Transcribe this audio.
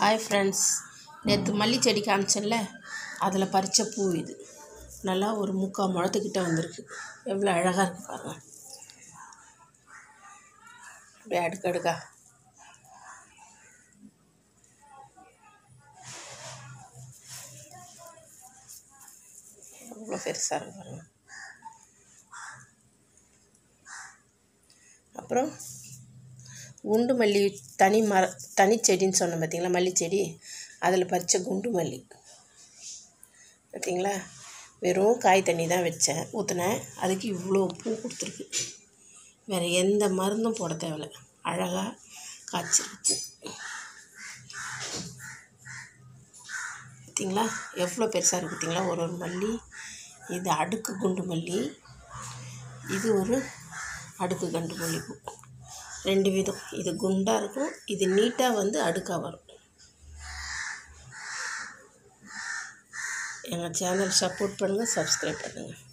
hi friends நேற்று மல்லி செடி காமிச்சேன்ல அதில் பறித்த பூ இது நல்லா ஒரு முக்கால் முழத்துக்கிட்ட வந்திருக்கு எவ்வளோ அழகாக இருக்குது பாருங்கள் அப்படியே அடுக்கடுக்கா எவ்வளோ பெருசாக இருக்கு பாருங்கள் அப்புறம் குண்டு மல்லி தனி மர தனி செடின்னு சொன்னேன் பார்த்தீங்களா மல்லி செடி அதில் பறித்த குண்டு மல்லி பார்த்தீங்களா வெறும் காய் தண்ணி தான் வச்சேன் ஊற்றினேன் அதுக்கு இவ்வளோ பூ கொடுத்துருக்கு வேறு எந்த மருந்தும் போட தேவையில்ல அழகாக காய்ச்சிருக்கு பூ பார்த்தீங்களா எவ்வளோ பெருசாக இருக்குது பார்த்தீங்களா ஒரு ஒரு மல்லி இது அடுக்கு குண்டு மல்லி இது ஒரு அடுக்கு கண்டு மல்லிப்பூ ரெண்டு விதம் இது குண்டாக இருக்கும் இது நீட்டாக வந்து அடுக்காக வரும் எங்கள் சேனல் சப்போர்ட் பண்ணுங்கள் சப்ஸ்கிரைப் பண்ணுங்கள்